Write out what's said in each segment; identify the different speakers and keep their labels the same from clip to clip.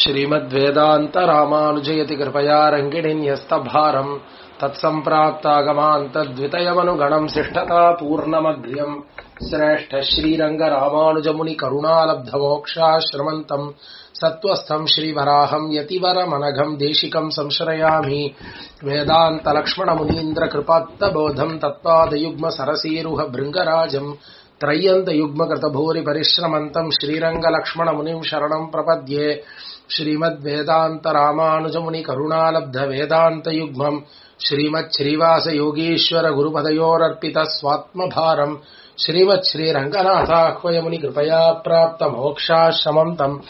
Speaker 1: श्रीमद्वेदान्तरामानुजयति कृपया रङ्गिणीन्यस्तभारम् तत्सम्प्राप्तागमान् तद्वितयमनुगणम् शिष्टता पूर्णमग्र्यम् श्रेष्ठ श्रीरङ्गरामानुजमुनिकरुणालब्धमोक्षाश्रमन्तम् सत्त्वस्थम् श्रीवराहम् यतिवरमनघम् देशिकम् संश्रयामि वेदान्तलक्ष्मणमुनीन्द्रकृपात्तबोधम् तत्पादयुग्मसरसीरुह भृङ्गराजम् त्रय्यन्तयुग्मकृतभूरिपरिश्रमन्तम् श्रीरङ्गलक्ष्मणमुनिम् शरणम् प्रपद्ये श्रीमद्वेदान्तरामानुजमुनिकरुणालब्धवेदान्तयुग्मम् श्रीमच्छ्रीवासयोगीश्वरगुरुपदयोरर्पितस्वात्मभारम् श्रीमच्छ्रीरङ्गनाथाह्वयमुनिकृपया प्राप्तमोक्षाश्रमम् तम्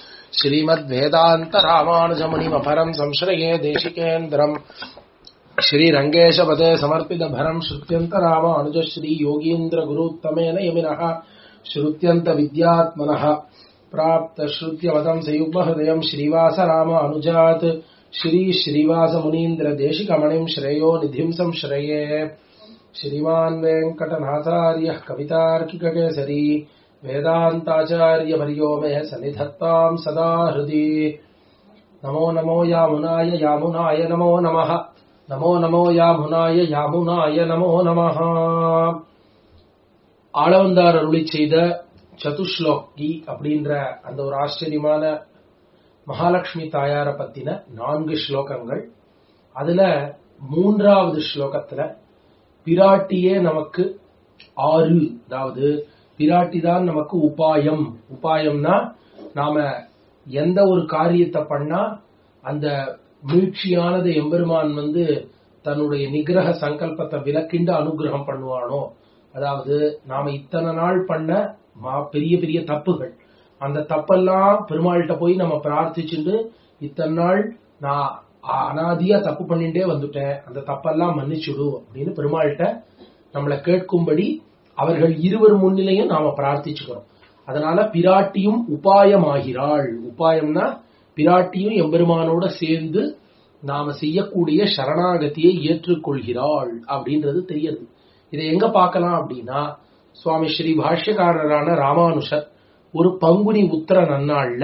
Speaker 1: श्रीमद्वेदान्तरामानुजमुनिमपरम् संश्रये देशिकेन्द्रम् श्रीरङ्गेशपदे समर्पितभरम् श्रुत्यन्तरामानुज श्रीयोगीन्द्रगुरुत्तमेन यमिनः श्रुत्यन्तविद्यात्मनः प्राप्तश्रुत्यवदम् सयुग्महृदयम् श्रीवासरामानुजात् श्रीश्रीवासमुनीन्द्रदेशिकमणिम् श्रेयो निधिम् संश्रये श्रीमान् वेङ्कटनाथार्यः कवितार्किककेसरी वेदान्ताचार्यवर्यो मे सन्निधत्ताम् सदा हृदि नमो नमो यामुनाय यामुनाय नमो नमः நமோ நமோ யாமுனாய யாமுனாய நமோ நமஹ ஆளவந்தார் அருளி செய்த சதுஸ்லோக்கி அப்படின்ற அந்த ஒரு ஆச்சரியமான மகாலட்சுமி தாயார பத்தின நான்கு ஸ்லோகங்கள் அதுல மூன்றாவது ஸ்லோகத்துல பிராட்டியே நமக்கு ஆறு அதாவது பிராட்டி தான் நமக்கு உபாயம் உபாயம்னா நாம எந்த ஒரு காரியத்தை பண்ணா அந்த மீழ்ச்சியானது எம்பெருமான் வந்து தன்னுடைய நிகிரக சங்கல்பத்தை விலக்கிண்டு அனுகிரகம் பண்ணுவானோ அதாவது நாம இத்தனை நாள் பண்ண பெரிய பெரிய தப்புகள் அந்த தப்பெல்லாம் பெருமாள்கிட்ட போய் நம்ம பிரார்த்திச்சுட்டு இத்தனை நாள் நான் அனாதியா தப்பு பண்ணிட்டே வந்துட்டேன் அந்த தப்பெல்லாம் மன்னிச்சுடு அப்படின்னு பெருமாள்கிட்ட நம்மளை கேட்கும்படி அவர்கள் இருவர் முன்னிலையும் நாம பிரார்த்திச்சுக்கிறோம் அதனால பிராட்டியும் உபாயமாகிறாள் உபாயம்னா பிராட்டியும் எம்பெருமானோட சேர்ந்து நாம செய்யக்கூடிய சரணாகதியை ஏற்றுக்கொள்கிறாள் அப்படின்றது தெரியுது இதை எங்க பார்க்கலாம் அப்படின்னா சுவாமி ஸ்ரீ பாஷ்யக்காரரான ராமானுஷர் ஒரு பங்குனி உத்தர நன்னாள்ல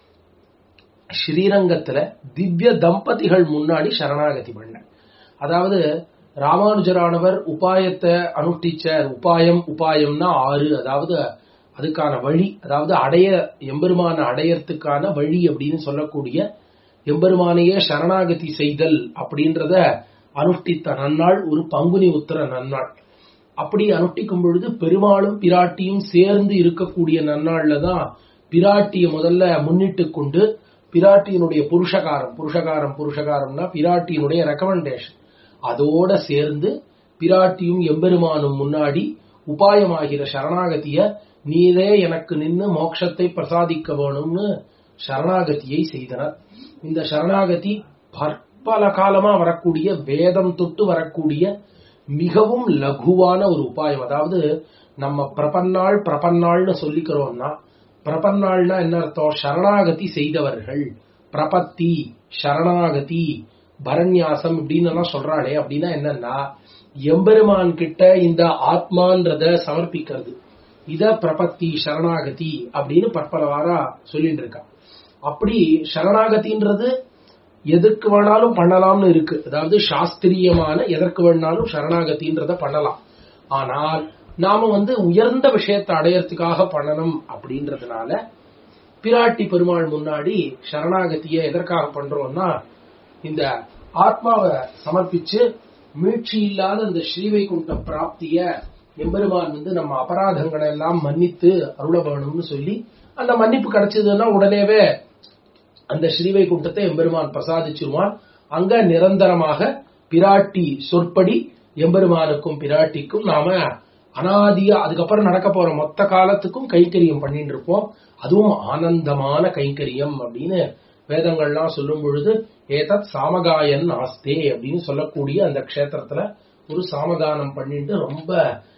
Speaker 1: ஸ்ரீரங்கத்துல திவ்ய தம்பதிகள் முன்னாடி சரணாகதி பண்ண அதாவது ராமானுஜரானவர் உபாயத்தை அனுஷ்டிச்சார் உபாயம் உபாயம்னா ஆறு அதாவது அதுக்கான வழி அதாவது அடைய எம்பெருமான அடையறதுக்கான வழி அப்படின்னு சொல்லக்கூடிய எம்பெருமானையே சரணாகதி செய்தல் அப்படின்றத அனுஷ்டித்த நன்னாள் ஒரு பங்குனி உத்தர நன்னாள் அப்படி அனுஷ்டிக்கும் பொழுது பெருமாளும் பிராட்டியும் சேர்ந்து இருக்கக்கூடிய நன்னாள்ல தான் பிராட்டிய முதல்ல முன்னிட்டு கொண்டு பிராட்டியினுடைய புருஷகாரம் புருஷகாரம் புருஷகாரம்னா பிராட்டியினுடைய ரெக்கமெண்டேஷன் அதோட சேர்ந்து பிராட்டியும் எம்பெருமானும் முன்னாடி உபாயமாகிற சரணாகதிய நீரே எனக்கு நின்னு மோட்சத்தை பிரசாதிக்க வேணும்னு சரணாகதியை செய்தனர் இந்த சரணாகதி பற்பல காலமா வரக்கூடிய வேதம் தொட்டு வரக்கூடிய மிகவும் லகுவான ஒரு உபாயம் அதாவது நம்ம பிரபன்னாள் பிரபன்னாள்னு சொல்லிக்கிறோம்னா பிரபன்னாள்னா என்ன அர்த்தம் சரணாகதி செய்தவர்கள் பிரபத்தி சரணாகதி பரண்யாசம் இப்படின்னு எல்லாம் சொல்றாளே அப்படின்னா என்னன்னா எம்பெருமான் கிட்ட இந்த ஆத்மான்றத சமர்ப்பிக்கிறது இத பிரபத்தி சரணாகதி அப்படின்னு பற்பலவாரா சொல்லிட்டு இருக்கா அப்படி சரணாகதின்றது எதற்கு வேணாலும் பண்ணலாம்னு இருக்கு அதாவது சாஸ்திரியமான எதற்கு வேணாலும் சரணாகதின்றத பண்ணலாம் ஆனால் நாம வந்து உயர்ந்த விஷயத்தை அடையறதுக்காக பண்ணணும் அப்படின்றதுனால பிராட்டி பெருமாள் முன்னாடி சரணாகதியை எதற்காக பண்றோம்னா இந்த ஆத்மாவை சமர்ப்பிச்சு மீட்சி இல்லாத இந்த ஸ்ரீவைகுண்ட பிராப்திய எம்பெருமான் வந்து நம்ம அபராதங்களை எல்லாம் மன்னித்து அருள வேணும்னு சொல்லி அந்த மன்னிப்பு கிடைச்சதுன்னா உடனேவே அந்த ஸ்ரீவைகுண்டத்தை எம்பெருமான் பிரசாதிச்சிருவான் அங்க நிரந்தரமாக பிராட்டி சொற்படி எம்பெருமானுக்கும் பிராட்டிக்கும் நாம அனாதியா அதுக்கப்புறம் நடக்க போற மொத்த காலத்துக்கும் கைங்கரியம் பண்ணிட்டு இருப்போம் அதுவும் ஆனந்தமான கைங்கரியம் அப்படின்னு வேதங்கள்லாம் சொல்லும் பொழுது ஏதத் சாமகாயன் ஆஸ்தே அப்படின்னு சொல்லக்கூடிய அந்த க்ஷேத்திரத்துல ஒரு சாமகானம் பண்ணிட்டு ரொம்ப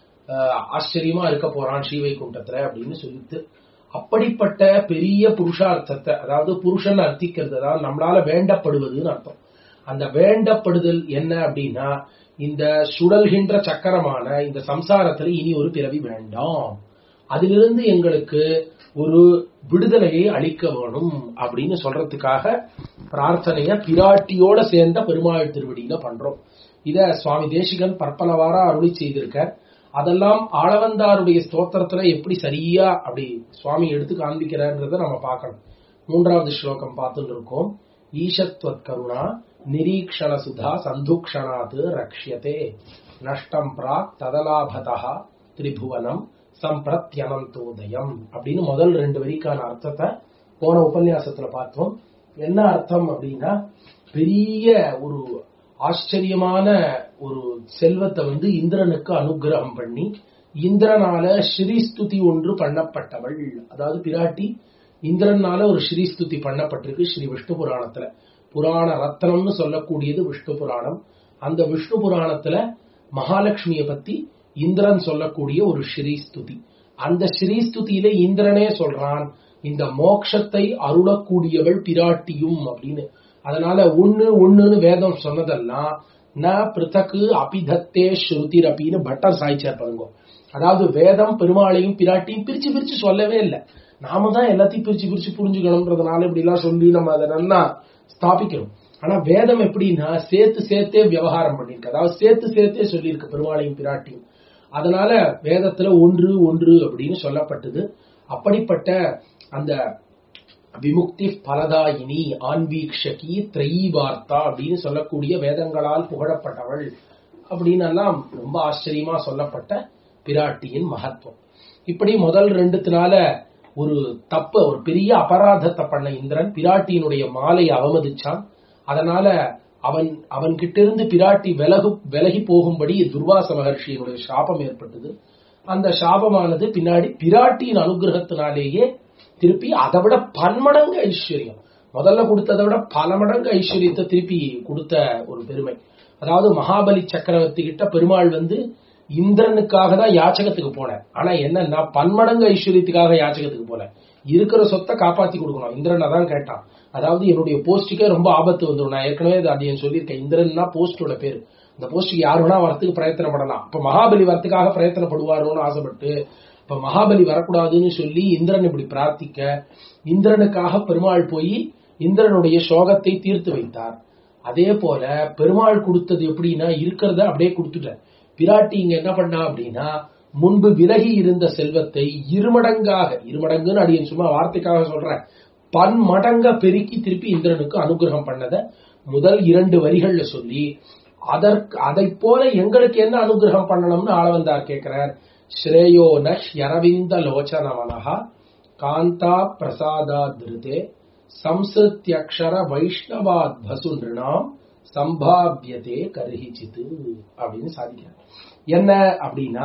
Speaker 1: ஆச்சரியமா இருக்க போறான் ஸ்ரீவைகுண்டத்துல அப்படின்னு சொல்லிட்டு அப்படிப்பட்ட பெரிய புருஷார்த்தத்தை அதாவது புருஷன் அர்த்திக்கிறது அதாவது நம்மளால வேண்டப்படுவதுன்னு அர்த்தம் அந்த வேண்டப்படுதல் என்ன அப்படின்னா இந்த சுழல்கின்ற சக்கரமான இந்த சம்சாரத்துல இனி ஒரு பிறவி வேண்டாம் அதிலிருந்து எங்களுக்கு ஒரு விடுதலையை அளிக்க வேணும் அப்படின்னு சொல்றதுக்காக பிரார்த்தனைய பிராட்டியோட சேர்ந்த பெருமாள் திருவடியில பண்றோம் இத சுவாமி தேசிகன் பற்பலவாரா அருளி செய்திருக்கார் அதெல்லாம் ஆளவந்தாருடைய ஸ்தோத்திரத்துல எப்படி சரியா அப்படி சுவாமி எடுத்து காண்பிக்கிறார்ன்றத நம்ம பார்க்கணும் மூன்றாவது ஸ்லோகம் பார்த்துட்டு இருக்கோம் ஈஷத்வத் கருணா நிரீக்ஷண சுதா சந்துக்ஷணாத் ரக்ஷியதே நஷ்டம் பிராக் ததலாபதா திரிபுவனம் சம்பிரத்யனந்தோதயம் அப்படின்னு முதல் ரெண்டு வரிக்கான அர்த்தத்தை போன உபன்யாசத்துல பார்த்தோம் என்ன அர்த்தம் அப்படின்னா பெரிய ஒரு ஆச்சரியமான ஒரு செல்வத்தை வந்து இந்திரனுக்கு அனுகிரகம் பண்ணி இந்திரனால ஸ்ரீஸ்துதி ஒன்று பண்ணப்பட்டவள் அதாவது பிராட்டி இந்திரனால ஒரு ஸ்ரீஸ்துதி பண்ணப்பட்டிருக்கு ஸ்ரீ விஷ்ணு புராணத்துல புராண ரத்னம்னு சொல்லக்கூடியது விஷ்ணு புராணம் அந்த விஷ்ணு புராணத்துல மகாலட்சுமிய பத்தி இந்திரன் சொல்லக்கூடிய ஒரு ஸ்ரீஸ்துதி அந்த ஸ்ரீஸ்துதியில இந்திரனே சொல்றான் இந்த மோட்சத்தை அருளக்கூடியவள் பிராட்டியும் அப்படின்னு அதனால ஒண்ணு ஒண்ணுன்னு வேதம் சொன்னதெல்லாம் ந பிருத்தக்கு அபிதத்தே ஸ்ருதிர் அப்படின்னு பட்டர் சாய்ச்சார் பாருங்க அதாவது வேதம் பெருமாளையும் பிராட்டியும் பிரிச்சு பிரிச்சு சொல்லவே இல்லை நாம தான் எல்லாத்தையும் பிரிச்சு பிரிச்சு புரிஞ்சுக்கணும்ன்றதுனால இப்படி எல்லாம் சொல்லி நம்ம அதை நல்லா ஸ்தாபிக்கிறோம் ஆனா வேதம் எப்படின்னா சேர்த்து சேர்த்தே விவகாரம் பண்ணிருக்கு அதாவது சேர்த்து சேர்த்தே சொல்லியிருக்கு பெருமாளையும் பிராட்டியும் அதனால வேதத்துல ஒன்று ஒன்று அப்படின்னு சொல்லப்பட்டது அப்படிப்பட்ட அந்த விமுக்தி பலதாயினி ஆன்வீக்ஷகி திரைவார்த்தா அப்படின்னு சொல்லக்கூடிய வேதங்களால் புகழப்பட்டவள் அப்படின்னு எல்லாம் ரொம்ப ஆச்சரியமா சொல்லப்பட்ட பிராட்டியின் மகத்துவம் இப்படி முதல் ரெண்டுத்தினால ஒரு தப்ப ஒரு பெரிய அபராதத்தை பண்ண இந்திரன் பிராட்டியினுடைய மாலையை அவமதிச்சான் அதனால அவன் அவன் கிட்ட இருந்து பிராட்டி விலகு விலகி போகும்படி துர்வாச மகர்ஷியினுடைய சாபம் ஏற்பட்டது அந்த சாபமானது பின்னாடி பிராட்டியின் அனுகிரகத்தினாலேயே திருப்பி அதை விட பன்மடங்கு ஐஸ்வர்யம் முதல்ல கொடுத்ததை விட பல மடங்கு ஐஸ்வர்யத்தை திருப்பி கொடுத்த ஒரு பெருமை அதாவது மகாபலி சக்கரவர்த்தி கிட்ட பெருமாள் வந்து இந்திரனுக்காக தான் யாச்சகத்துக்கு போனேன் ஆனா என்னன்னா பன்மடங்கு ஐஸ்வர்யத்துக்காக யாச்சகத்துக்கு போல இருக்கிற சொத்தை காப்பாத்தி கொடுக்கணும் இந்திரன் அதான் கேட்டான் அதாவது என்னுடைய போஸ்டுக்கே ரொம்ப ஆபத்து வந்துடும் நான் ஏற்கனவே அது சொல்லியிருக்கேன் இந்திரன்னா போஸ்டோட பேரு இந்த போஸ்டுக்கு யார் வேணா வரத்துக்கு பிரயத்தனப்படலாம் இப்ப மகாபலி வரத்துக்காக பிரயத்தனப்படுவாரோன்னு ஆசைப்பட்டு இப்ப மகாபலி வரக்கூடாதுன்னு சொல்லி இந்திரன் இப்படி பிரார்த்திக்க இந்திரனுக்காக பெருமாள் போய் இந்திரனுடைய சோகத்தை தீர்த்து வைத்தார் அதே போல பெருமாள் கொடுத்தது எப்படின்னா இருக்கிறத அப்படியே கொடுத்துட்டார் பிராட்டி இங்க என்ன பண்ணா அப்படின்னா முன்பு விலகி இருந்த செல்வத்தை இருமடங்காக இருமடங்குன்னு அடியன் சும்மா வார்த்தைக்காக சொல்றேன் பன்மடங்க பெருக்கி திருப்பி இந்திரனுக்கு அனுகிரகம் பண்ணத முதல் இரண்டு வரிகள்ல சொல்லி அதற்கு அதை போல எங்களுக்கு என்ன அனுகிரகம் பண்ணணும்னு ஆளவந்தார் கேட்கிறார் ஸ்ரேயோ நரவிந்த லோச்சனவனஹா காந்தா பிரசாதா திருதே சம்சிருத்தியக்ஷர வைஷ்ணவாத் பசு நிருணாம் சம்பாபியதே கருகிச்சித்து அப்படின்னு சாதிக்கிறார் என்ன அப்படின்னா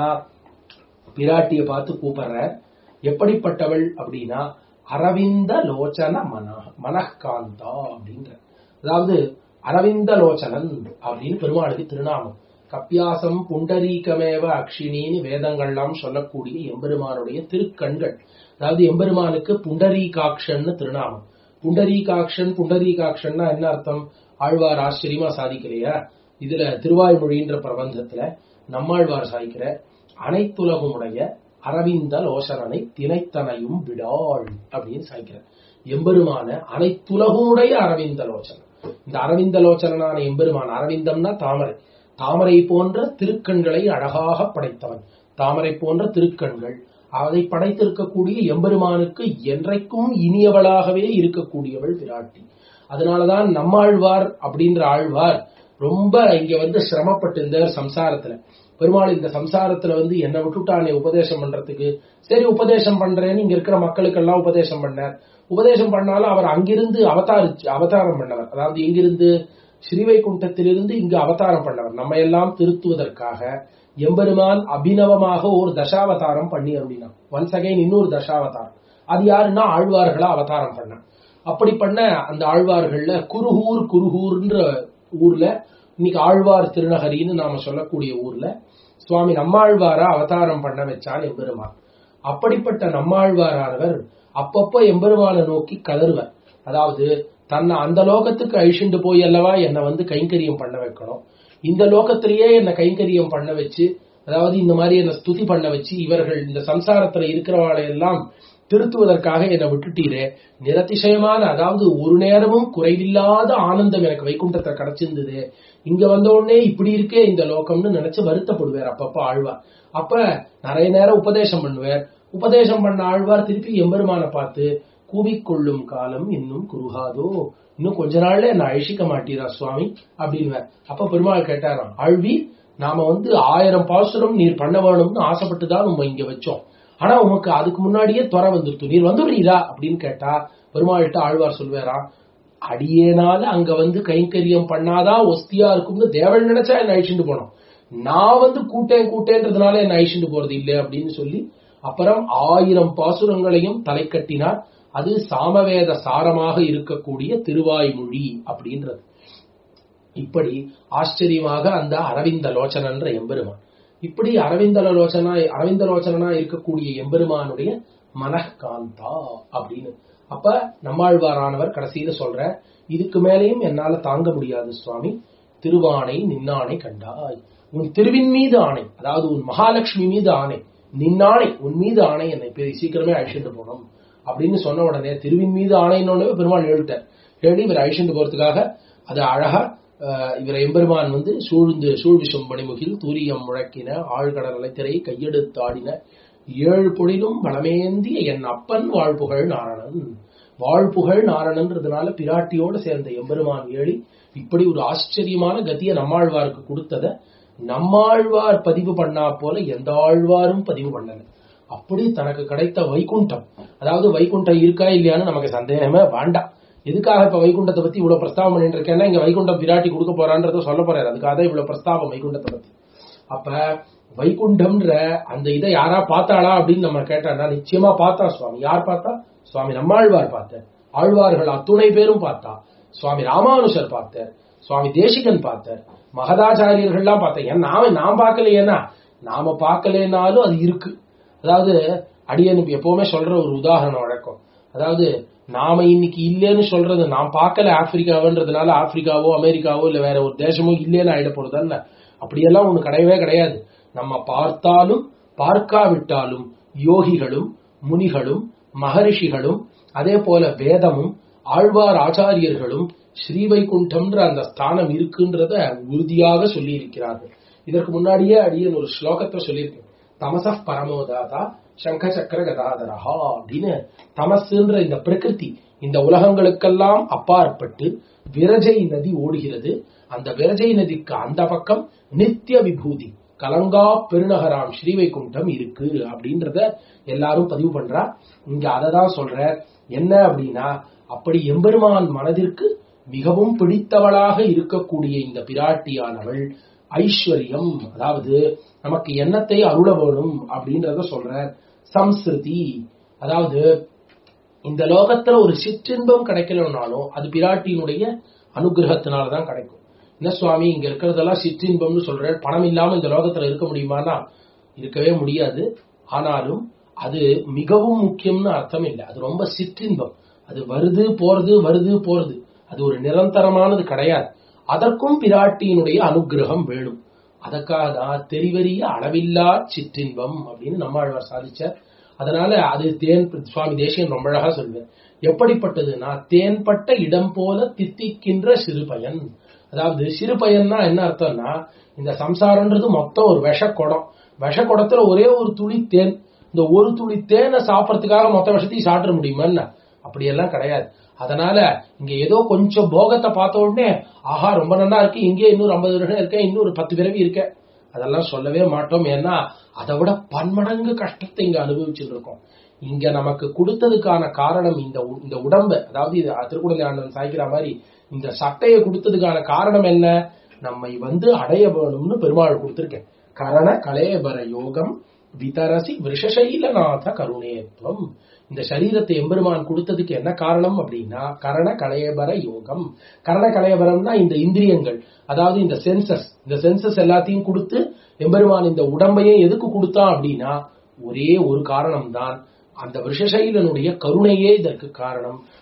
Speaker 1: பிராட்டிய பார்த்து கூப்பிடுற எப்படிப்பட்டவள் அப்படின்னா அரவிந்த லோச்சன மன மனக்காந்தா அப்படின்ற அதாவது அரவிந்த லோச்சனன் அப்படின்னு பெருமாளுக்கு திருநாமம் கப்பியாசம் புண்டரீகமேவ அக்ஷினின்னு வேதங்கள்லாம் சொல்லக்கூடிய எம்பெருமானுடைய திருக்கண்கள் அதாவது எம்பெருமானுக்கு புண்டரீகாட்சன்னு திருநாமம் புண்டரீகாட்சன் புண்டரீகாட்சன்னா என்ன அர்த்தம் ஆழ்வார் ஆச்சரியமா சாதிக்கிறையா இதுல திருவாய்மொழின்ற பிரபந்தத்துல நம்மாழ்வார் சாதிக்கிற அனைத்துலகமுடைய அரவிந்த லோசனனை தினைத்தனையும் விடாள் அப்படின்னு சாய்க்கிற எம்பெருமான அனைத்துலகமுடைய அரவிந்த லோசனன் இந்த அரவிந்த லோச்சனான எம்பெருமான் அரவிந்தம்னா தாமரை தாமரை போன்ற திருக்கண்களை அழகாக படைத்தவன் தாமரை போன்ற திருக்கண்கள் அதை படைத்திருக்கக்கூடிய எம்பெருமானுக்கு என்றைக்கும் இனியவளாகவே இருக்கக்கூடியவள் பிராட்டி அதனாலதான் நம்மாழ்வார் அப்படின்ற ஆழ்வார் ரொம்ப இங்க வந்து சிரமப்பட்டு இருந்தார் சம்சாரத்துல பெருமாள் இந்த சம்சாரத்துல வந்து என்ன விட்டுட்டானே உபதேசம் பண்றதுக்கு சரி உபதேசம் பண்றேன்னு இங்க இருக்கிற மக்களுக்கெல்லாம் உபதேசம் பண்ணார் உபதேசம் பண்ணாலும் அவர் அங்கிருந்து அவதாரிச்சு அவதாரம் பண்ணவர் அதாவது எங்கிருந்து ஸ்ரீவைகுண்டத்திலிருந்து இங்கு அவதாரம் பண்ணவர் நம்ம எல்லாம் திருத்துவதற்காக எம்பெருமான் அபிநவமாக ஒரு தசாவதாரம் பண்ணி அப்படின்னா ஒன்ஸ் அகைன் இன்னொரு தசாவதாரம் அது யாருன்னா ஆழ்வார்களா அவதாரம் பண்ண அப்படி பண்ண அந்த ஆழ்வார்கள்ல குருகூர் குருகூர்ன்ற ஊர்ல இன்னைக்கு ஆழ்வார் திருநகரின்னு நாம சொல்லக்கூடிய ஊர்ல சுவாமி நம்மாழ்வாரா அவதாரம் பண்ண வச்சான் எம்பெருமான் அப்படிப்பட்ட நம்மாழ்வாரானவர் அப்பப்போ எம்பெருமானை நோக்கி கதறுவர் அதாவது தன்னை அந்த லோகத்துக்கு அழிச்சுண்டு போய் அல்லவா என்னை வந்து கைங்கரியம் பண்ண வைக்கணும் இந்த லோகத்திலேயே என்னை கைங்கரியம் பண்ண வச்சு அதாவது இந்த மாதிரி என்ன ஸ்துதி பண்ண வச்சு இவர்கள் இந்த சம்சாரத்துல இருக்கிறவாளை எல்லாம் திருத்துவதற்காக என்னை விட்டுட்டீரே நிரதிசயமான அதாவது ஒரு நேரமும் குறைவில்லாத ஆனந்தம் எனக்கு வைகுண்டத்தை கிடைச்சிருந்தது இங்க வந்த உடனே இப்படி இருக்கே இந்த லோகம்னு நினைச்சு வருத்தப்படுவார் அப்பப்ப ஆழ்வார் அப்ப நிறைய நேரம் உபதேசம் பண்ணுவார் உபதேசம் பண்ண ஆழ்வார் திருப்பி எம்பெருமானை பார்த்து கூவிக்கொள்ளும் காலம் இன்னும் குறுகாதோ இன்னும் கொஞ்ச நாள்ல என்ன அழிச்சிக்க மாட்டீரா சுவாமி அப்படின்னு அப்ப பெருமாள் கேட்டாராம் ஆழ்வி நாம வந்து ஆயிரம் பாசுரம் நீர் பண்ண வேணும்னு ஆசைப்பட்டு தான் நம்ம இங்க வச்சோம் ஆனா உமக்கு அதுக்கு முன்னாடியே துறை வந்துருத்து நீர் வந்துடுறீரா அப்படின்னு கேட்டா பெருமாள்கிட்ட ஆழ்வார் சொல்வாராம் அடியேனால அங்க வந்து கைங்கரியம் பண்ணாதான் ஒஸ்தியா இருக்கும்னு தேவன் நினைச்சா என்ன அழிச்சுட்டு போனோம் நான் வந்து கூட்டேன் கூட்டேன்றதுனால என்ன அழிச்சுட்டு போறது இல்லை அப்படின்னு சொல்லி அப்புறம் ஆயிரம் பாசுரங்களையும் தலை கட்டினார் அது சாமவேத சாரமாக இருக்கக்கூடிய திருவாய்மொழி அப்படின்றது இப்படி ஆச்சரியமாக அந்த அரவிந்த லோச்சனன்ற எம்பெருமான் இப்படி அரவிந்த லோச்சனா அரவிந்த லோச்சனா இருக்கக்கூடிய எம்பெருமானுடைய மனக்காந்தா அப்படின்னு அப்ப நம்மாழ்வாரானவர் கடைசியில சொல்ற இதுக்கு மேலேயும் என்னால தாங்க முடியாது சுவாமி திருவானை நின்னானை கண்டாய் உன் திருவின் மீது ஆணை அதாவது உன் மகாலட்சுமி மீது ஆணை நின்னானை உன் மீது ஆணை என்னை பெரிய சீக்கிரமே அழிச்சுட்டு போனோம் அப்படின்னு சொன்ன உடனே திருவின் மீது ஆணைன்னு பெருமாள் எழுட்டார் எழுதி இவர் அழிச்சுட்டு போறதுக்காக அது அழகா அஹ், இவரை எம்பெருமான் வந்து சூழ்ந்து சூழ்விசும் மணிமுகில் தூரியம் முழக்கின ஆழ்கடல் அலைத்திரை கையெடுத்தாடின ஏழு பொழிலும் வளமேந்திய என் அப்பன் வாழ்புகழ் நாரணன் வாழ்புகழ் நாரணன்றதுனால பிராட்டியோடு சேர்ந்த எம்பெருமான் ஏழி இப்படி ஒரு ஆச்சரியமான கதியை நம்மாழ்வாருக்கு கொடுத்தத நம்மாழ்வார் பதிவு பண்ணா போல எந்த ஆழ்வாரும் பதிவு பண்ணல அப்படி தனக்கு கிடைத்த வைகுண்டம் அதாவது வைகுண்டம் இருக்கா இல்லையான்னு நமக்கு சந்தேகமே வேண்டாம் எதுக்காக இப்ப வைகுண்டத்தை பத்தி இவ்வளவு பிரஸ்தாபம் பண்ணிட்டு இருக்கேன்னா இங்க வைகுண்டம் பிராட்டி கொடுக்க போறான்றத சொல்ல போறாரு அதுக்காக தான் இவ்வளவு பிரஸ்தாபம் வைகுண்டத்தை பத்தி அப்ப வைகுண்டம்ன்ற அந்த இதை யாரா பார்த்தாளா அப்படின்னு நம்ம கேட்டானா நிச்சயமா பார்த்தா சுவாமி யார் பார்த்தா சுவாமி நம்மாழ்வார் பார்த்தார் ஆழ்வார்கள் அத்துணை பேரும் பார்த்தா சுவாமி ராமானுஷர் பார்த்தார் சுவாமி தேசிகன் பார்த்தார் மகதாச்சாரியர்கள்லாம் பார்த்தேன் ஏன் நாம நாம் பார்க்கலையேனா நாம பார்க்கலைனாலும் அது இருக்கு அதாவது அடியனுக்கு எப்பவுமே சொல்ற ஒரு உதாரணம் வழக்கம் அதாவது நாம இன்னைக்கு இல்லைன்னு சொல்றது நான் பார்க்கல ஆப்பிரிக்காவுன்றதுனால ஆப்பிரிக்காவோ அமெரிக்காவோ இல்ல வேற ஒரு தேசமோ இல்லைன்னு ஆயிட போறதல்ல அப்படியெல்லாம் ஒண்ணு கிடையவே கிடையாது நம்ம பார்த்தாலும் பார்க்காவிட்டாலும் யோகிகளும் முனிகளும் மகரிஷிகளும் அதே போல வேதமும் ஆழ்வார் ஆச்சாரியர்களும் ஸ்ரீவைகுண்டம்ன்ற அந்த ஸ்தானம் இருக்குன்றத உறுதியாக சொல்லி இருக்கிறார்கள் இதற்கு முன்னாடியே அடியன் ஒரு ஸ்லோகத்தை சொல்லியிருக்கேன் தமச பரமோதாதா சங்க சக்கர கதாதரஹா அப்படின்னு தமசுன்ற இந்த பிரகிருதி இந்த உலகங்களுக்கெல்லாம் அப்பாற்பட்டு விரஜை நதி ஓடுகிறது அந்த விரஜை நதிக்கு அந்த பக்கம் நித்திய விபூதி கலங்கா பெருநகராம் ஸ்ரீவைகுண்டம் இருக்கு அப்படின்றத எல்லாரும் பதிவு பண்றா இங்க அதை தான் சொல்ற என்ன அப்படின்னா அப்படி எம்பெருமான் மனதிற்கு மிகவும் பிடித்தவளாக இருக்கக்கூடிய இந்த பிராட்டியானவள் ஐஸ்வர்யம் அதாவது நமக்கு எண்ணத்தை அருள வேணும் அப்படின்றத சொல்ற சம்ஸ்ருதி அதாவது இந்த லோகத்துல ஒரு சிற்றின்பம் கிடைக்கலனாலும் அது பிராட்டியினுடைய அனுகிரகத்தினாலதான் கிடைக்கும் என்ன சுவாமி இங்க இருக்கிறதெல்லாம் சிற்றின்பம்னு சொல்ற பணம் இல்லாம இந்த லோகத்துல இருக்க முடியுமானா இருக்கவே முடியாது ஆனாலும் அது மிகவும் முக்கியம்னு அர்த்தம் இல்லை அது ரொம்ப சிற்றின்பம் அது வருது போறது வருது போறது அது ஒரு நிரந்தரமானது கிடையாது அதற்கும் பிராட்டியினுடைய அனுகிரகம் வேணும் அதற்காக தான் தெரிவறிய அளவில்லா சிற்றின்பம் அப்படின்னு நம்மாழ்வார் சாதிச்சார் அதனால அது தேன் சுவாமி தேசியன் ரொம்ப அழகா சொல்வார் எப்படிப்பட்டதுன்னா தேன்பட்ட இடம் போல தித்திக்கின்ற சிறுபயன் அதாவது சிறுபயன்னா என்ன அர்த்தம்னா இந்த சம்சாரம்ன்றது மொத்தம் ஒரு விஷ குடம் விஷ குடத்துல ஒரே ஒரு துளி தேன் இந்த ஒரு துளி தேனை சாப்பிடறதுக்காக மொத்த விஷத்தையும் சாப்பிட முடியுமா என்ன அப்படியெல்லாம் கிடையாது அதனால இங்க ஏதோ கொஞ்சம் போகத்தை பார்த்த உடனே ஆஹா ரொம்ப நல்லா இருக்கு இங்கே இன்னொரு ஐம்பது வருடம் இருக்கேன் இன்னொரு பத்து பிறவி இருக்கேன் அதெல்லாம் சொல்லவே மாட்டோம் ஏன்னா அதை விட பன்மடங்கு கஷ்டத்தை இங்க அனுபவிச்சுட்டு இருக்கோம் இங்க நமக்கு கொடுத்ததுக்கான காரணம் இந்த உ- இந்த உடம்ப அதாவது இது திருக்குடலை ஆண்டவன் சாய்க்கிற மாதிரி இந்த சட்டையை கொடுத்ததுக்கான காரணம் என்ன நம்மை வந்து அடைய வேணும்னு பெருமாள் கொடுத்திருக்கேன் கரண கலேபர யோகம் விதரசி விஷசைலநாத கருணேத்வம் இந்த சரீரத்தை எம்பெருமான் கொடுத்ததுக்கு என்ன காரணம் அப்படின்னா கரண கலையபர யோகம் கரண கலையபரம்னா இந்த இந்திரியங்கள் அதாவது இந்த சென்சஸ் இந்த சென்சஸ் எல்லாத்தையும் கொடுத்து எம்பெருமான் இந்த உடம்பையே எதுக்கு கொடுத்தான் அப்படின்னா ஒரே ஒரு காரணம் தான் அந்த விஷசைலனுடைய கருணையே இதற்கு காரணம்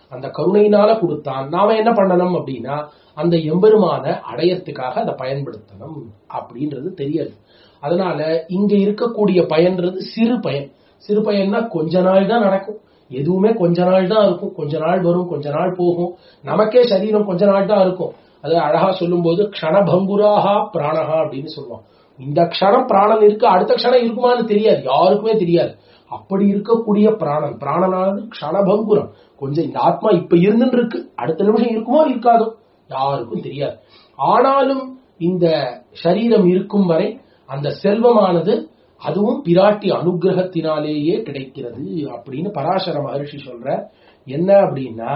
Speaker 1: அந்த கருணையினால கொடுத்தான் நாம என்ன பண்ணணும் அப்படின்னா அந்த எம்பெருமான அடையறதுக்காக அதை பயன்படுத்தணும் அப்படின்றது தெரியாது அதனால இங்க இருக்கக்கூடிய பயன்றது சிறு பயன் சிறு பயன்னா கொஞ்ச நாள் தான் நடக்கும் எதுவுமே கொஞ்ச நாள் தான் இருக்கும் கொஞ்ச நாள் வரும் கொஞ்ச நாள் போகும் நமக்கே சரீரம் கொஞ்ச நாள் தான் இருக்கும் அது அழகா சொல்லும்போது க்ஷணபங்குராகா பிராணஹா அப்படின்னு சொல்லுவோம் இந்த க்ஷணம் பிராணன் இருக்கு அடுத்த க்ஷணம் இருக்குமான்னு தெரியாது யாருக்குமே தெரியாது அப்படி இருக்கக்கூடிய பிராணன் பிராணனானது க்ஷணபங்குரம் கொஞ்சம் இந்த ஆத்மா இப்ப இருந்துட்டு இருக்கு அடுத்த நிமிஷம் இருக்குமோ இருக்காதோ யாருக்கும் தெரியாது ஆனாலும் இந்த சரீரம் இருக்கும் வரை அந்த செல்வமானது அதுவும் பிராட்டி அனுகிரகத்தினாலேயே கிடைக்கிறது அப்படின்னு பராசர மகர்ஷி சொல்ற என்ன அப்படின்னா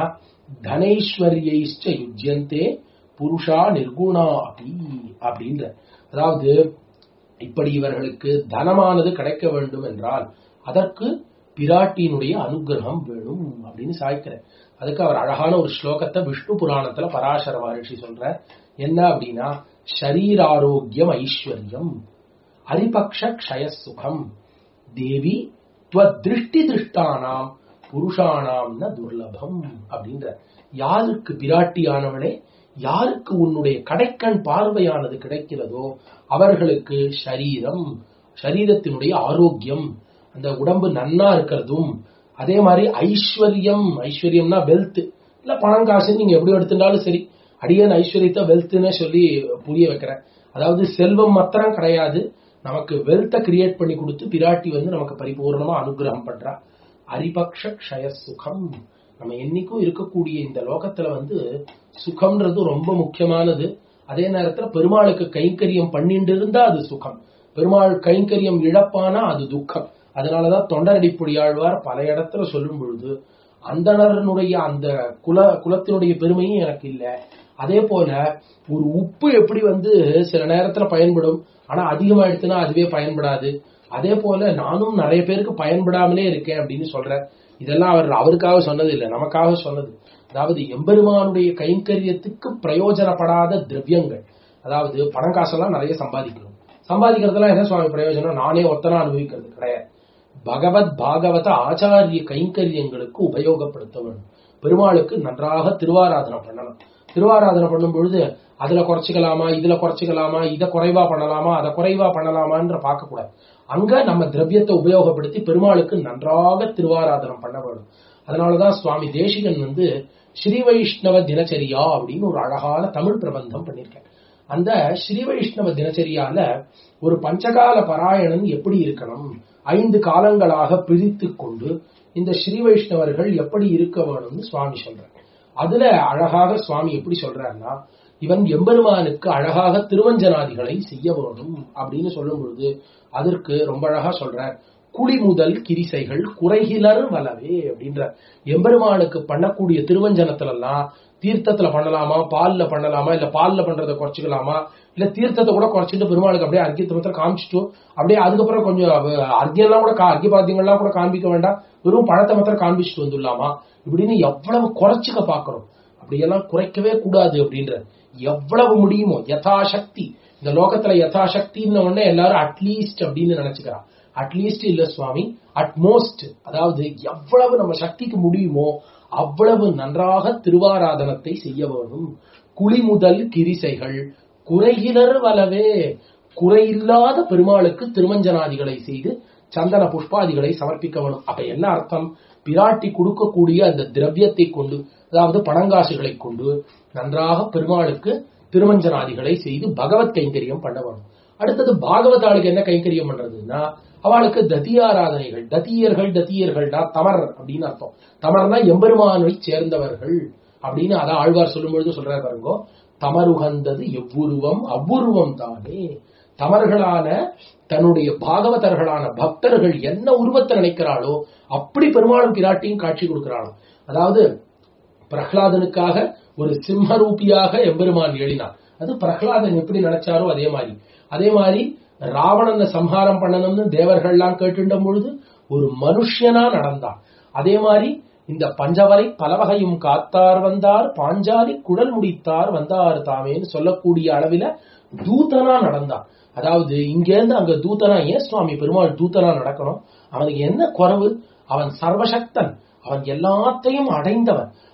Speaker 1: தனைஸ்வரியைச்ச யுஜ்யந்தே புருஷா நிர்குணா அபி அப்படின்ற அதாவது இப்படி இவர்களுக்கு தனமானது கிடைக்க வேண்டும் என்றால் அதற்கு பிராட்டியினுடைய அனுகிரகம் வேணும் அப்படின்னு சாய்க்கிறேன் அதுக்கு அவர் அழகான ஒரு ஸ்லோகத்தை விஷ்ணு புராணத்துல பராசர மகர்ஷி சொல்ற என்ன அப்படின்னா ஷரீராரோக்கியம் ஐஸ்வர்யம் ஹரிபக்ஷ க்ஷய சுகம் தேவி திருஷ்டி திருஷ்டானாம் புருஷானாம் ந துர்லபம் அப்படின்ற யாருக்கு பிராட்டியானவளே யாருக்கு உன்னுடைய கடைக்கண் பார்வையானது கிடைக்கிறதோ அவர்களுக்கு ஷரீரம் சரீரத்தினுடைய ஆரோக்கியம் அந்த உடம்பு நன்னா இருக்கிறதும் அதே மாதிரி ஐஸ்வர்யம் ஐஸ்வர்யம்னா வெல்த் இல்ல பணம் காசு நீங்க எப்படி எடுத்துட்டாலும் சரி அடியன் ஐஸ்வர்யத்தை வெல்த்னு சொல்லி புரிய வைக்கிறேன் அதாவது செல்வம் மாத்திரம் கிடையாது நமக்கு வெல்த்தை கிரியேட் பண்ணி கொடுத்து பிராட்டி வந்து நமக்கு பரிபூர்ணமா அனுகிரகம் பண்றா அரிபக்ஷ க்ஷய சுகம் நம்ம என்னைக்கும் இருக்கக்கூடிய இந்த லோகத்துல வந்து சுகம்ன்றது ரொம்ப முக்கியமானது அதே நேரத்துல பெருமாளுக்கு கைங்கரியம் பண்ணிட்டு இருந்தா அது சுகம் பெருமாள் கைங்கரியம் இழப்பானா அது துக்கம் அதனாலதான் தொண்டரடிப்பொடி ஆழ்வார் பல இடத்துல சொல்லும் பொழுது அந்தணரனுடைய அந்த குல குலத்தினுடைய பெருமையும் எனக்கு இல்ல அதே போல ஒரு உப்பு எப்படி வந்து சில நேரத்துல பயன்படும் ஆனா அதிகமாயிடுச்சுன்னா அதுவே பயன்படாது அதே போல நானும் நிறைய பேருக்கு பயன்படாமலே இருக்கேன் அப்படின்னு சொல்றேன் இதெல்லாம் அவர் அவருக்காக சொன்னது இல்லை நமக்காக சொன்னது அதாவது எம்பெருமானுடைய கைங்கரியத்துக்கு பிரயோஜனப்படாத திரவியங்கள் அதாவது பணம் காசெல்லாம் நிறைய சம்பாதிக்கணும் சம்பாதிக்கிறதுலாம் என்ன சுவாமி பிரயோஜனம் நானே ஒத்தனா அனுபவிக்கிறது கிடையாது பகவத் பாகவத ஆச்சாரிய கைங்கரியங்களுக்கு உபயோகப்படுத்த வேண்டும் பெருமாளுக்கு நன்றாக திருவாராதனை பண்ணணும் திருவாராதனை பண்ணும் பொழுது அதுல குறைச்சிக்கலாமா இதுல குறைச்சிக்கலாமா இதை குறைவா பண்ணலாமா அதை குறைவா பண்ணலாமான்ற பார்க்க கூடாது அங்க நம்ம திரவியத்தை உபயோகப்படுத்தி பெருமாளுக்கு நன்றாக திருவாராதனம் பண்ண வேண்டும் அதனாலதான் சுவாமி தேசிகன் வந்து ஸ்ரீ வைஷ்ணவ தினச்சரியா அப்படின்னு ஒரு அழகான தமிழ் பிரபந்தம் பண்ணியிருக்கேன் அந்த ஸ்ரீ வைஷ்ணவ தினச்சரியால ஒரு பஞ்சகால பராயணன் எப்படி இருக்கணும் ஐந்து காலங்களாக பிரித்து கொண்டு இந்த ஸ்ரீ வைஷ்ணவர்கள் எப்படி இருக்க வேணும்னு சுவாமி சொல்றார் அதுல அழகாக சுவாமி எப்படி சொல்றாருன்னா இவன் எம்பெருமானுக்கு அழகாக திருவஞ்சனாதிகளை செய்ய வேணும் அப்படின்னு சொல்லும் பொழுது அதற்கு ரொம்ப அழகா சொல்றார் குழி முதல் கிரிசைகள் குறைகிலர் வலவே அப்படின்ற எம்பெருமானுக்கு பண்ணக்கூடிய திருவஞ்சனத்துல எல்லாம் தீர்த்தத்துல பண்ணலாமா பால்ல பண்ணலாமா இல்ல பால்ல பண்றதை குறைச்சிக்கலாமா இல்ல தீர்த்தத்தை கூட குறைச்சிட்டு பெருமாளுக்கு அப்படியே அர்க்கியத்தை மாத்திரம் காமிச்சிட்டோம் அப்படியே அதுக்கப்புறம் கொஞ்சம் அர்க்கியெல்லாம் கூட அர்க்கிய பாத்தியங்கள்லாம் கூட காண்பிக்க வேண்டாம் வெறும் பழத்தை மாத்திரம் காண்பிச்சுட்டு வந்துடலாமா இப்படின்னு எவ்வளவு குறைச்சிக்க பாக்குறோம் அப்படியெல்லாம் குறைக்கவே கூடாது அப்படின்ற எவ்வளவு முடியுமோ யதாசக்தி இந்த லோகத்துல யதாசக்தின்னு உடனே எல்லாரும் அட்லீஸ்ட் அப்படின்னு நினைச்சுக்கிறான் அட்லீஸ்ட் இல்ல சுவாமி அட்மோஸ்ட் அதாவது எவ்வளவு நம்ம சக்திக்கு முடியுமோ அவ்வளவு நன்றாக திருவாராதனத்தை செய்ய வேண்டும் குழி முதல் கிரிசைகள் குறையிலர் வலவே குறையில்லாத பெருமாளுக்கு திருமஞ்சனாதிகளை செய்து சந்தன புஷ்பாதிகளை சமர்ப்பிக்க வேணும் அப்ப என்ன அர்த்தம் பிராட்டி கொடுக்கக்கூடிய அந்த திரவியத்தை கொண்டு அதாவது பணங்காசுகளை கொண்டு நன்றாக பெருமாளுக்கு திருமஞ்சனாதிகளை செய்து பகவத் கைங்கரியம் பண்ண வேணும் அடுத்தது பாகவதாளுக்கு என்ன கைங்கரியம் பண்றதுன்னா அவளுக்கு ததியாராதனைகள் தத்தியர்கள் தத்தியர்கள்னா தமர் அப்படின்னு அர்த்தம் தமர்னா எம்பெருமானை சேர்ந்தவர்கள் அப்படின்னு அதான் ஆழ்வார் சொல்லும் பொழுது சொல்றாரு பாருங்கோ தமருகந்தது எவ்வுருவம் அவ்வுருவம் தானே தமர்களான தன்னுடைய பாகவதர்களான பக்தர்கள் என்ன உருவத்தை நினைக்கிறாளோ அப்படி பெருமாளும் பிராட்டியும் காட்சி கொடுக்கிறாளோ அதாவது பிரகலாதனுக்காக ஒரு சிம்மரூபியாக எம்பெருமான் எழினார் அது பிரகலாதன் எப்படி நினைச்சாரோ அதே மாதிரி அதே மாதிரி ராவணனை சம்ஹாரம் பண்ணணும்னு தேவர்கள்லாம் கேட்டுண்ட பொழுது ஒரு மனுஷனா நடந்தான் அதே மாதிரி இந்த பஞ்சவரை பலவகையும் காத்தார் வந்தார் பாஞ்சாலி குடல் முடித்தார் வந்தார் தாமேன்னு சொல்லக்கூடிய அளவில தூதனா நடந்தான் அதாவது இங்கேருந்து அங்க தூதனா ஏன் சுவாமி பெருமாள் தூதனா நடக்கணும் அவனுக்கு என்ன குறவு அவன் சர்வசக்தன் அவன் எல்லாத்தையும் அடைந்தவன்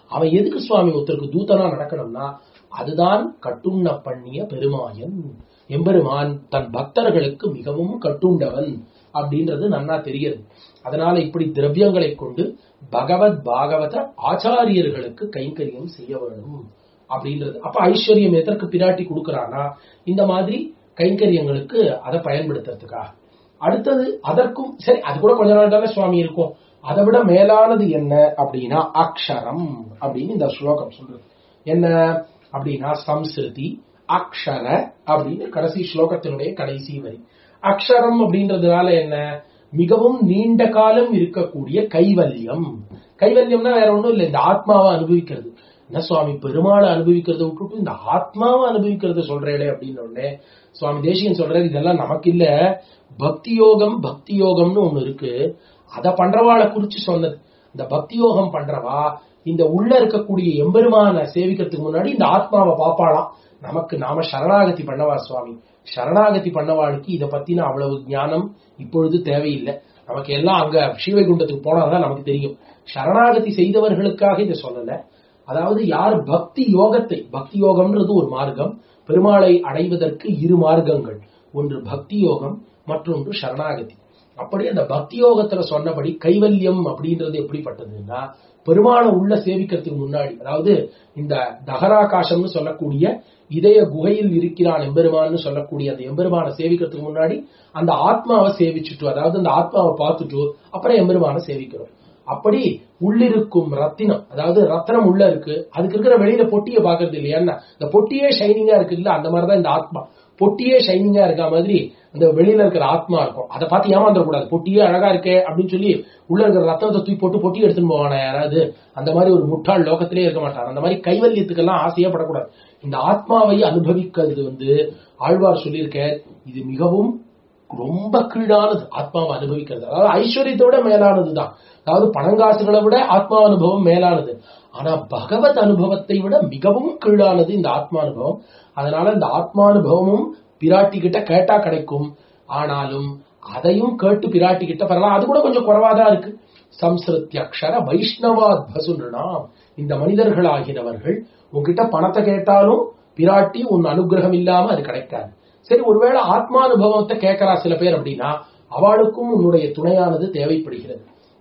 Speaker 1: அவன் எதுக்கு சுவாமி ஒருத்தருக்கு தூதனா நடக்கணும்னா அதுதான் கட்டுண்ண பண்ணிய பெருமாயன் எம்பெருமான் தன் பக்தர்களுக்கு மிகவும் கட்டுண்டவன் அப்படின்றது நன்னா தெரிகிறது அதனால இப்படி திரவியங்களை கொண்டு பகவத் பாகவத ஆச்சாரியர்களுக்கு கைங்கரியம் செய்ய வேணும் அப்படின்றது அப்ப ஐஸ்வர்யம் எதற்கு பிராட்டி கொடுக்கறானா இந்த மாதிரி கைங்கரியங்களுக்கு அதை பயன்படுத்துறதுக்காக அடுத்தது அதற்கும் சரி அது கூட கொஞ்ச நாள் தானே சுவாமி இருக்கும் அதை விட மேலானது என்ன அப்படின்னா அக்ஷரம் அப்படின்னு இந்த ஸ்லோகம் சொல்றது என்ன அப்படின்னா சம்ஸ்கிருதி அக்ஷர அப்படின்னு கடைசி ஸ்லோகத்தினுடைய கடைசி வரி அக்ஷரம் அப்படின்றதுனால என்ன மிகவும் நீண்ட காலம் இருக்கக்கூடிய கைவல்யம் கைவல்யம்னா வேற ஒண்ணும் இல்லை இந்த ஆத்மாவை அனுபவிக்கிறது என்ன சுவாமி பெருமாளை அனுபவிக்கிறத விட்டுட்டு இந்த ஆத்மாவை அனுபவிக்கிறத சொல்றேடே அப்படின்னு உடனே சுவாமி தேசிகன் சொல்றாரு இதெல்லாம் நமக்கு இல்ல பக்தி யோகம் பக்தி யோகம்னு ஒண்ணு இருக்கு அத பண்றவாளை குறிச்சு சொன்னது இந்த பக்தி யோகம் பண்றவா இந்த உள்ள இருக்கக்கூடிய எம்பெருமான சேவிக்கிறதுக்கு முன்னாடி இந்த ஆத்மாவை பாப்பாளாம் நமக்கு நாம சரணாகதி பண்ணவா சுவாமி சரணாகதி பண்ணவாளுக்கு இத பத்தின அவ்வளவு ஞானம் இப்பொழுது தேவையில்லை நமக்கு எல்லாம் அங்க ஸ்ரீவைகுண்டத்துக்கு போனாதான் நமக்கு தெரியும் சரணாகதி செய்தவர்களுக்காக இதை சொல்லல அதாவது யார் பக்தி யோகத்தை பக்தி யோகம்ன்றது ஒரு மார்க்கம் பெருமாளை அடைவதற்கு இரு மார்க்கங்கள் ஒன்று பக்தி யோகம் மற்றொன்று சரணாகதி அப்படி அந்த பக்தி யோகத்துல சொன்னபடி கைவல்யம் அப்படின்றது எப்படிப்பட்டதுன்னா பெருமாளை உள்ள சேவிக்கிறதுக்கு முன்னாடி அதாவது இந்த தகராகாசம்னு சொல்லக்கூடிய இதய குகையில் இருக்கிறான் எம்பெருமான்னு சொல்லக்கூடிய அந்த எம்பெருமானை சேவிக்கிறதுக்கு முன்னாடி அந்த ஆத்மாவை சேவிச்சுட்டு அதாவது அந்த ஆத்மாவை பார்த்துட்டு அப்புறம் எம்பெருமானை சேவிக்கிறோம் அப்படி உள்ளிருக்கும் ரத்தினம் அதாவது ரத்தனம் உள்ள இருக்கு அதுக்கு இருக்கிற வெளியில பொட்டியை பாக்குறது இல்லையா இந்த பொட்டியே ஷைனிங்கா இருக்கு இல்ல அந்த மாதிரிதான் இந்த ஆத்மா பொட்டியே ஷைனிங்கா இருக்க மாதிரி அந்த வெளியில இருக்கிற ஆத்மா இருக்கும் அதை பார்த்து ஏமாந்துடக்கூடாது பொட்டியே அழகா இருக்கே அப்படின்னு சொல்லி உள்ள இருக்கிற ரத்தத்தை தூக்கி போட்டு பொட்டி எடுத்துன்னு போவானே யாராவது அந்த மாதிரி ஒரு முட்டாள் லோகத்திலே இருக்க மாட்டார் அந்த மாதிரி கைவல்யத்துக்கெல்லாம் ஆசையே படக்கூடாது இந்த ஆத்மாவை அனுபவிக்கிறது வந்து ஆழ்வார் சொல்லியிருக்க இது மிகவும் ரொம்ப கீழானது ஆத்மாவை அனுபவிக்கிறது அதாவது ஐஸ்வர்யத்தை விட மேலானதுதான் அதாவது பணங்காசுகளை விட ஆத்மா அனுபவம் மேலானது ஆனா பகவத் அனுபவத்தை விட மிகவும் கீழானது இந்த ஆத்மானுபவம் அதனால இந்த ஆத்மானுபவமும் பிராட்டி கிட்ட கேட்டா கிடைக்கும் ஆனாலும் அதையும் கேட்டு பிராட்டி கிட்ட பெறலாம் அது கூட கொஞ்சம் குறைவாதான் இருக்கு சம்ஸ்கிருத்தியக்ஷர வைஷ்ணவாத் பசுனாம் இந்த மனிதர்களாகினவர்கள் உன்கிட்ட பணத்தை கேட்டாலும் பிராட்டி உன் அனுகிரகம் இல்லாம அது கிடைக்காது சரி ஒருவேளை ஆத்மானுபவத்தை கேட்கறா சில பேர் அப்படின்னா அவளுக்கும் உன்னுடைய துணையானது தேவைப்படுகிறது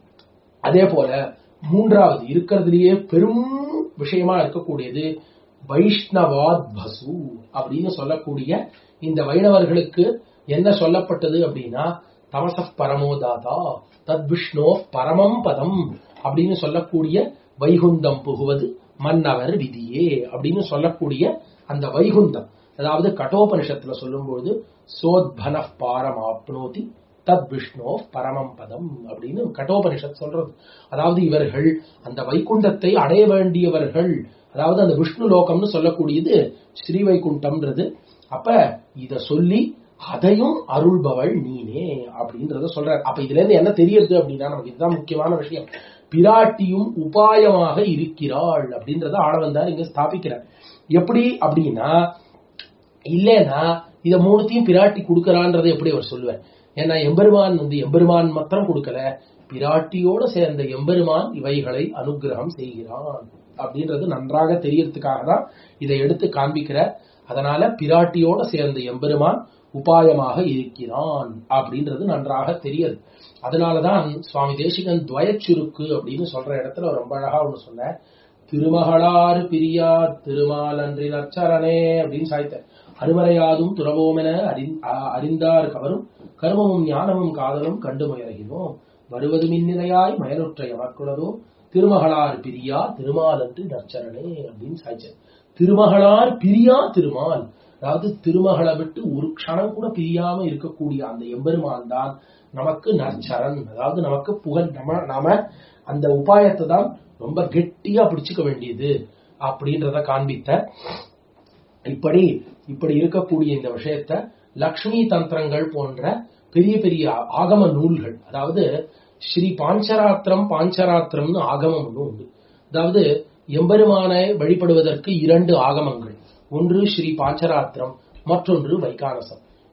Speaker 1: அதே போல மூன்றாவது இருக்கிறதுலயே பெரும் விஷயமா இருக்கக்கூடியது வைஷ்ணவாத் பசு அப்படின்னு சொல்லக்கூடிய இந்த வைணவர்களுக்கு என்ன சொல்லப்பட்டது அப்படின்னா தமசப் பரமோதாதா தத் விஷ்ணோ பரமம் பதம் அப்படின்னு சொல்லக்கூடிய வைகுந்தம் புகுவது மன்னவர் விதியே அப்படின்னு சொல்லக்கூடிய அந்த வைகுந்தம் அதாவது கட்டோபனிஷத்துல சொல்லும்போது சோத்பன பாரம் ஆப்னோதி தத் விஷ்ணோ பரமம் பதம் அப்படின்னு கட்டோபனிஷத் சொல்றது அதாவது இவர்கள் அந்த வைகுண்டத்தை அடைய வேண்டியவர்கள் அதாவது அந்த விஷ்ணு லோகம்னு சொல்லக்கூடியது ஸ்ரீ வைகுண்டம்ன்றது அப்ப இத சொல்லி அதையும் அருள்பவள் நீனே அப்படின்றத சொல்ற அப்ப இதுல இருந்து என்ன தெரியுது அப்படின்னா நமக்கு இதுதான் முக்கியமான விஷயம் பிராட்டியும் உபாயமாக இருக்கிறாள் அப்படின்றத ஆளவந்தார் இங்க ஸ்தாபிக்கிறார் எப்படி அப்படின்னா இல்லைன்னா இத மூணுத்தையும் பிராட்டி கொடுக்கறான்றதை எப்படி அவர் சொல்லுவார் ஏன்னா எம்பெருமான் வந்து எம்பெருமான் மாத்திரம் கொடுக்கல பிராட்டியோட சேர்ந்த எம்பெருமான் இவைகளை அனுகிரகம் செய்கிறான் அப்படின்றது நன்றாக தெரியறதுக்காக தான் இதை எடுத்து காண்பிக்கிற அதனால பிராட்டியோட சேர்ந்த எம்பெருமான் உபாயமாக இருக்கிறான் அப்படின்றது நன்றாக தெரியுது அதனாலதான் சுவாமி தேசிகன் துவயச்சுருக்கு அப்படின்னு சொல்ற இடத்துல ரொம்ப அழகா ஒண்ணு சொன்ன திருமகளாறு பிரியா திருமாலன்றில் அச்சரணே அப்படின்னு சாய்த்தார் அருமறையாதும் துறவோமென அறிந்தார் கவரும் கர்மமும் ஞானமும் காதலும் கண்டு முயலுகிறோம் வருவது மின்னிலையாய் மயலுற்ற எமக்குள்ளதோ திருமகளார் பிரியா திருமாலன்று நற்சரணே அப்படின்னு சாய்ச்சார் திருமகளார் பிரியா திருமால் அதாவது திருமகளை விட்டு ஒரு க்ஷணம் கூட பிரியாம இருக்கக்கூடிய அந்த எம்பெருமான் தான் நமக்கு நற்சரண் அதாவது நமக்கு புகழ் நம்ம நாம அந்த உபாயத்தை தான் ரொம்ப கெட்டியா பிடிச்சுக்க வேண்டியது அப்படின்றத காண்பித்த இப்படி இப்படி இருக்கக்கூடிய இந்த விஷயத்த லக்ஷ்மி தந்திரங்கள் போன்ற பெரிய பெரிய ஆகம நூல்கள் அதாவது ஸ்ரீ பாஞ்சராத்திரம் பாஞ்சராத்திரம்னு ஆகமம் ஒன்று உண்டு அதாவது எம்பெருமானை வழிபடுவதற்கு இரண்டு ஆகமங்கள் ஒன்று ஸ்ரீ பாஞ்சராத்திரம் மற்றொன்று வைகானசம்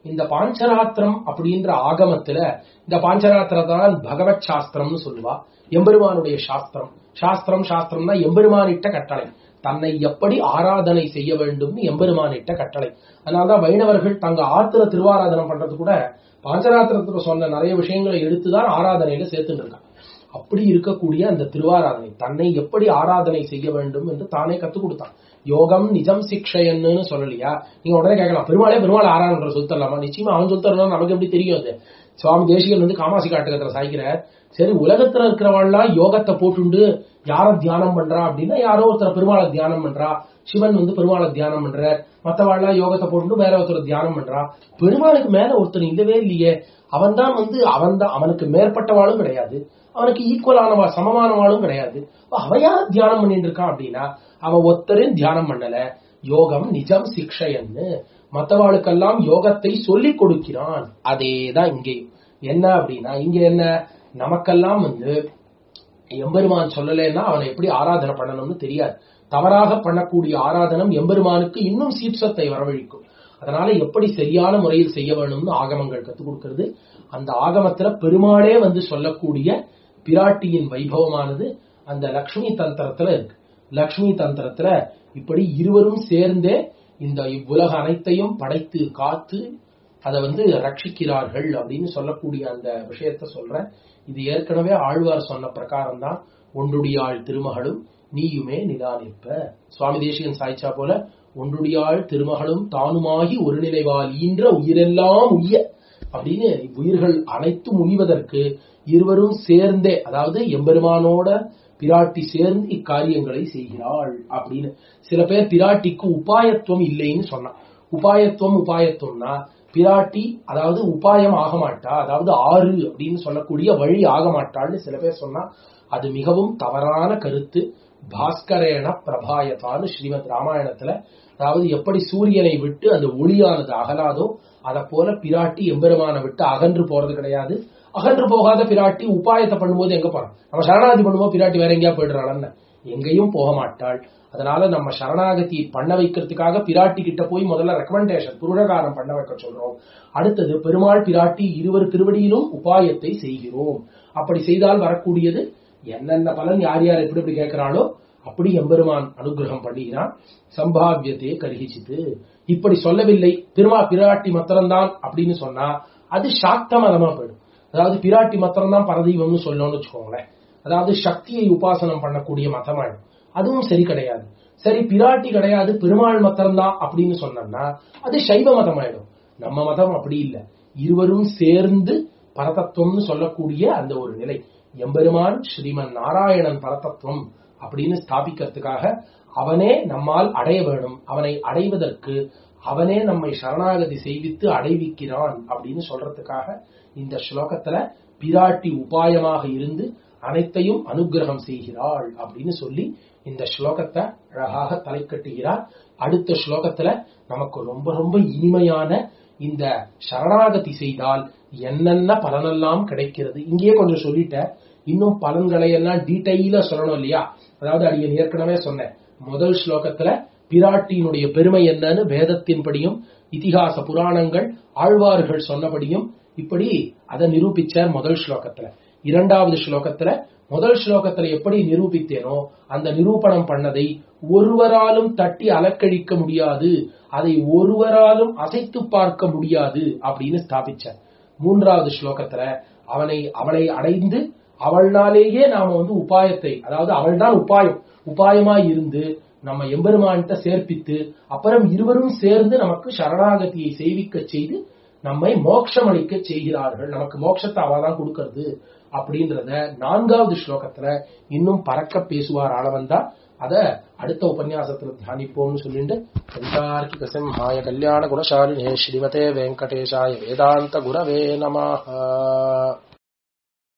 Speaker 1: இந்த பாஞ்சராத்திரம் அப்படின்ற ஆகமத்துல இந்த பாஞ்சராத்திரத்தான் பகவத் சாஸ்திரம்னு சொல்லுவா எம்பெருமானுடைய சாஸ்திரம் சாஸ்திரம் சாஸ்திரம்னா எம்பெருமானிட்ட கட்டளை தன்னை எப்படி ஆராதனை செய்ய வேண்டும்னு எம்பெருமானிட்ட கட்டளை அதனாலதான் வைணவர்கள் தங்க ஆத்திர திருவாராதனம் பண்றது கூட பாஞ்சராத்திரத்துல சொன்ன நிறைய விஷயங்களை எடுத்துதான் ஆராதனையில சேர்த்துட்டு இருக்காங்க அப்படி இருக்கக்கூடிய அந்த திருவாராதனை தன்னை எப்படி ஆராதனை செய்ய வேண்டும் என்று தானே கத்துக் கொடுத்தான் யோகம் நிஜம் சிக்ஷைன்னு சொல்லலையா நீங்க உடனே கேட்கலாம் பெருமாளே பெருமாள் ஆராதனை சொல்லித்தரலாமா நிச்சயமா அவன் சொல்லித்தரலாம் நமக்கு எப்படி தெரியும் அது சுவாமி தேசிகன் வந்து காமாசி காட்டுக்கத்துல சாய்க்கிறார் சரி உலகத்துல இருக்கிறவாள்லாம் யோகத்தை போட்டுண்டு யார தியானம் பண்றா அப்படின்னா யாரோ ஒருத்தர் பெருமாளை தியானம் பண்றா சிவன் வந்து பெருமாளை தியானம் பண்றார் மத்தவாள்லாம் யோகத்தை போட்டுட்டு வேற ஒருத்தர் தியானம் பண்றா பெருமாளுக்கு மேல ஒருத்தர் இல்லவே இல்லையே அவன் தான் வந்து அவன் தான் அவனுக்கு மேற்பட்டவாளும் கிடையாது அவனுக்கு ஈக்குவலானவா சமமானவாளும் கிடையாது அவன் யார தியானம் பண்ணிட்டு இருக்கான் அப்படின்னா அவன் ஒருத்தரையும் தியானம் பண்ணல யோகம் நிஜம் சிக்ஷைன்னு மத்தவாளுக்கெல்லாம் யோகத்தை சொல்லிக் கொடுக்கிறான் அதேதான் இங்கேயும் என்ன அப்படின்னா இங்க என்ன நமக்கெல்லாம் வந்து எம்பெருமான் சொல்லலைன்னா அவனை எப்படி ஆராதனை பண்ணணும்னு தெரியாது தவறாக பண்ணக்கூடிய ஆராதனம் எம்பெருமானுக்கு இன்னும் சீற்றத்தை வரவழைக்கும் அதனால எப்படி சரியான முறையில் செய்ய வேணும்னு ஆகமங்கள் கத்துக் கொடுக்கிறது அந்த ஆகமத்துல பெருமாளே வந்து சொல்லக்கூடிய பிராட்டியின் வைபவமானது அந்த லக்ஷ்மி தந்திரத்துல இருக்கு லக்ஷ்மி தந்திரத்துல இப்படி இருவரும் சேர்ந்தே இந்த இவ்வுலக அனைத்தையும் படைத்து காத்து அதை வந்து ரட்சிக்கிறார்கள் அப்படின்னு சொல்லக்கூடிய அந்த விஷயத்த சொல்றேன் இது ஏற்கனவே ஆழ்வார் சொன்ன பிரகாரம் தான் ஒன்றுடியாள் திருமகளும் நீயுமே நிதானிப்ப சுவாமி தேசிகன் சாய்ச்சா போல ஒன்றுடியாள் திருமகளும் தானுமாகி ஒரு நிலைவால் ஈன்ற உயிரெல்லாம் உய்ய அப்படின்னு உயிர்கள் அனைத்தும் உய்வதற்கு இருவரும் சேர்ந்தே அதாவது எம்பெருமானோட பிராட்டி சேர்ந்து இக்காரியங்களை செய்கிறாள் அப்படின்னு சில பேர் பிராட்டிக்கு உபாயத்துவம் இல்லைன்னு சொன்னான் உபாயத்துவம் உபாயத்துவம்னா பிராட்டி அதாவது உபாயம் ஆக மாட்டா அதாவது ஆறு அப்படின்னு சொல்லக்கூடிய வழி ஆக மாட்டாள்னு சில பேர் சொன்னா அது மிகவும் தவறான கருத்து பாஸ்கரேன பிரபாயத்தான்னு ஸ்ரீமத் ராமாயணத்துல அதாவது எப்படி சூரியனை விட்டு அந்த ஒளியானது அகலாதோ அதை போல பிராட்டி எம்பெருமானை விட்டு அகன்று போறது கிடையாது அகன்று போகாத பிராட்டி உபாயத்தை பண்ணும்போது எங்க போறான் நம்ம சரணாகதி பண்ணும்போது பிராட்டி வேற எங்கேயா போயிடுறாள்னு எங்கேயும் போக மாட்டாள் அதனால நம்ம சரணாகதி பண்ண வைக்கிறதுக்காக பிராட்டி கிட்ட போய் முதல்ல ரெக்கமெண்டேஷன் புருடகாரம் பண்ண வைக்க சொல்றோம் அடுத்தது பெருமாள் பிராட்டி இருவர் திருவடியிலும் உபாயத்தை செய்கிறோம் அப்படி செய்தால் வரக்கூடியது என்னென்ன பலன் யார் யார் எப்படி எப்படி கேட்கிறாளோ அப்படி எம்பெருமான் அனுகிரகம் பண்ணுகிறான் சம்பாவியத்தை கருகிச்சித்து இப்படி சொல்லவில்லை பெருமா பிராட்டி மாத்திரம்தான் அப்படின்னு சொன்னா அது சாக்த மதமா போயிடும் அதாவது பிராட்டி மாத்திரம்தான் பரதெய்வம்னு சொல்லணும்னு வச்சுக்கோங்களேன் அதாவது சக்தியை உபாசனம் பண்ணக்கூடிய மதமாயிடும் அதுவும் சரி கிடையாது சரி பிராட்டி கிடையாது பெருமாள் மாத்திரம்தான் அப்படின்னு சொன்னோம்னா அது சைவ மதமாயிடும் நம்ம மதம் அப்படி இல்லை இருவரும் சேர்ந்து பரதத்துவம்னு சொல்லக்கூடிய அந்த ஒரு நிலை எம்பெருமான் ஸ்ரீமன் நாராயணன் பரதத்துவம் அப்படின்னு ஸ்தாபிக்கிறதுக்காக அவனே நம்மால் அடைய வேணும் அவனை அடைவதற்கு அவனே நம்மை சரணாகதி செய்வித்து அடைவிக்கிறான் அப்படின்னு சொல்றதுக்காக இந்த ஸ்லோகத்துல பிராட்டி உபாயமாக இருந்து அனைத்தையும் அனுகிரகம் செய்கிறாள் அப்படின்னு சொல்லி இந்த ஸ்லோகத்தை அழகாக தலை கட்டுகிறார் அடுத்த ஸ்லோகத்துல நமக்கு ரொம்ப ரொம்ப இனிமையான இந்த சரணாகதி செய்தால் என்னென்ன பலனெல்லாம் கிடைக்கிறது இங்கேயே கொஞ்சம் சொல்லிட்டேன் இன்னும் பலன்களை எல்லாம் டீட்டெயிலா சொல்லணும் இல்லையா அதாவது அடியன் ஏற்கனவே சொன்னேன் முதல் ஸ்லோகத்துல பிராட்டியினுடைய பெருமை என்னன்னு வேதத்தின்படியும் இதிகாச புராணங்கள் ஆழ்வார்கள் சொன்னபடியும் இப்படி அதை நிரூபிச்சார் முதல் ஸ்லோகத்துல இரண்டாவது ஸ்லோகத்துல முதல் ஸ்லோகத்துல எப்படி நிரூபித்தேனோ அந்த நிரூபணம் பண்ணதை ஒருவராலும் தட்டி அலக்கழிக்க முடியாது அதை ஒருவராலும் அசைத்து பார்க்க முடியாது அப்படின்னு ஸ்தாபிச்சார் மூன்றாவது ஸ்லோகத்துல அவனை அவளை அடைந்து அவள்னாலேயே நாம வந்து உபாயத்தை அதாவது அவள்தான் உபாயம் உபாயமாய் இருந்து நம்ம எம்பெருமான்கிட்ட சேர்ப்பித்து அப்புறம் இருவரும் சேர்ந்து நமக்கு சரணாகதியை செய்விக்க செய்து நம்மை மோட்சம் அளிக்க செய்கிறார்கள் நமக்கு மோட்சத்தை அவ தான் கொடுக்கறது அப்படின்றத நான்காவது ஸ்லோகத்துல இன்னும் பறக்க பேசுவார் ஆளவன் தான் அத அடுத்த உபன்யாசத்துல தியானிப்போம்னு சொல்லிட்டு கந்தார்க்கிக சிம்ஹாய கல்யாண குணசாலினே ஸ்ரீமதே வெங்கடேஷாய வேதாந்த குரவே நமஹ